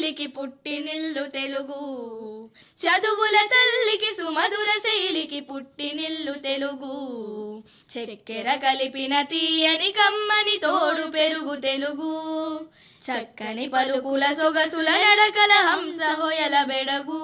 శైలికి పుట్టినిల్లు తెలుగు చదువుల తల్లికి సుమధుర శైలికి పుట్టినిల్లు తెలుగు చక్కెర కలిపిన తీయని కమ్మని తోడు పెరుగు తెలుగు చక్కని పలుకుల సొగసుల నడకల హంస హొయల బెడగు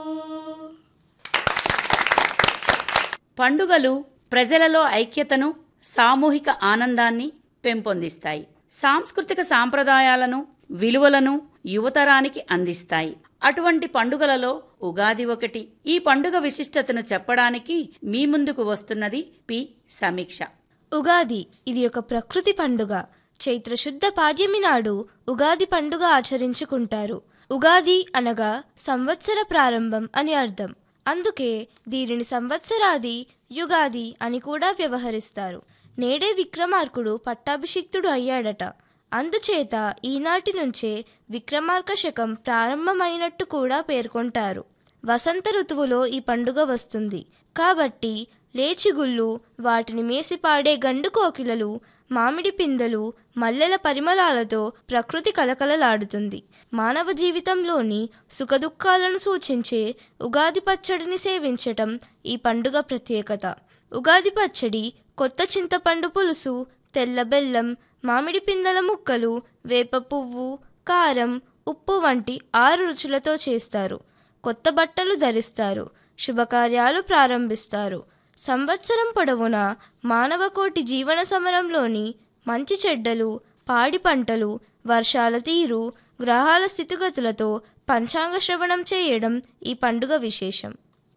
పండుగలు ప్రజలలో ఐక్యతను సామూహిక ఆనందాన్ని పెంపొందిస్తాయి సాంస్కృతిక సాంప్రదాయాలను విలువలను యువతరానికి అందిస్తాయి అటువంటి పండుగలలో ఉగాది ఒకటి ఈ పండుగ విశిష్టతను చెప్పడానికి మీ ముందుకు వస్తున్నది పి సమీక్ష ఉగాది ఇది ఒక ప్రకృతి పండుగ చైత్రశుద్ధ పాడ్యమి నాడు ఉగాది పండుగ ఆచరించుకుంటారు ఉగాది అనగా సంవత్సర ప్రారంభం అని అర్థం అందుకే దీనిని సంవత్సరాది యుగాది అని కూడా వ్యవహరిస్తారు నేడే విక్రమార్కుడు పట్టాభిషిక్తుడు అయ్యాడట అందుచేత ఈనాటి నుంచే విక్రమార్క శకం ప్రారంభమైనట్టు కూడా పేర్కొంటారు వసంత ఋతువులో ఈ పండుగ వస్తుంది కాబట్టి లేచిగుళ్ళు వాటిని మేసి పాడే గండు కోకిలలు మామిడి పిందెలు మల్లెల పరిమళాలతో ప్రకృతి కలకలలాడుతుంది మానవ జీవితంలోని సుఖదుఖాలను సూచించే ఉగాది పచ్చడిని సేవించటం ఈ పండుగ ప్రత్యేకత ఉగాది పచ్చడి కొత్త చింతపండు పులుసు తెల్ల బెల్లం మామిడి పిందెల ముక్కలు వేప పువ్వు కారం ఉప్పు వంటి ఆరు రుచులతో చేస్తారు కొత్త బట్టలు ధరిస్తారు శుభకార్యాలు ప్రారంభిస్తారు సంవత్సరం పొడవునా మానవకోటి జీవన సమరంలోని మంచి చెడ్డలు పాడి పంటలు వర్షాల తీరు గ్రహాల స్థితిగతులతో పంచాంగ శ్రవణం చేయడం ఈ పండుగ విశేషం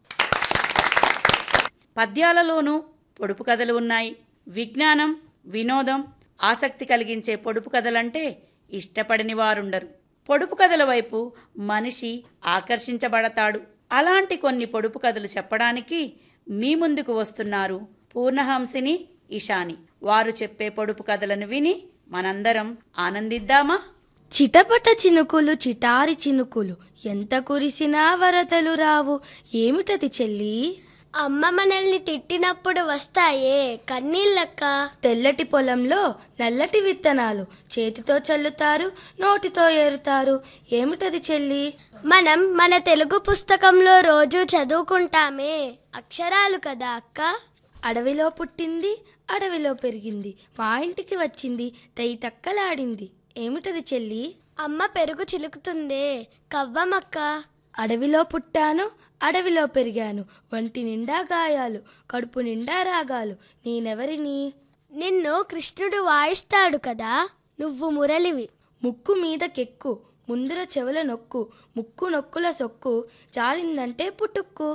పద్యాలలోనూ పొడుపు కథలు ఉన్నాయి విజ్ఞానం వినోదం ఆసక్తి కలిగించే పొడుపు కథలంటే ఇష్టపడని వారుండరు పొడుపు కథల వైపు మనిషి ఆకర్షించబడతాడు అలాంటి కొన్ని పొడుపు కథలు చెప్పడానికి మీ ముందుకు వస్తున్నారు పూర్ణహంసిని ఇషాని వారు చెప్పే పొడుపు కథలను విని మనందరం ఆనందిద్దామా చిటపట చినుకులు చిటారి చినుకులు ఎంత కురిసినా వరదలు రావు ఏమిటది చెల్లి అమ్మ మనల్ని తిట్టినప్పుడు వస్తాయే కన్నీళ్ళక్క తెల్లటి పొలంలో నల్లటి విత్తనాలు చేతితో చల్లుతారు నోటితో ఏరుతారు ఏమిటది చెల్లి మనం మన తెలుగు పుస్తకంలో రోజు చదువుకుంటామే అక్షరాలు కదా అక్క అడవిలో పుట్టింది అడవిలో పెరిగింది మా ఇంటికి వచ్చింది తయి తక్కలాడింది ఏమిటది చెల్లి అమ్మ పెరుగు చిలుకుతుందే కవ్వమక్క అడవిలో పుట్టాను అడవిలో పెరిగాను వంటి నిండా గాయాలు కడుపు నిండా రాగాలు నేనెవరిని నిన్ను కృష్ణుడు వాయిస్తాడు కదా నువ్వు మురళివి ముక్కు మీదకెక్కు ముందర చెవుల నొక్కు ముక్కు నొక్కుల సొక్కు జారిందంటే పుట్టుక్కు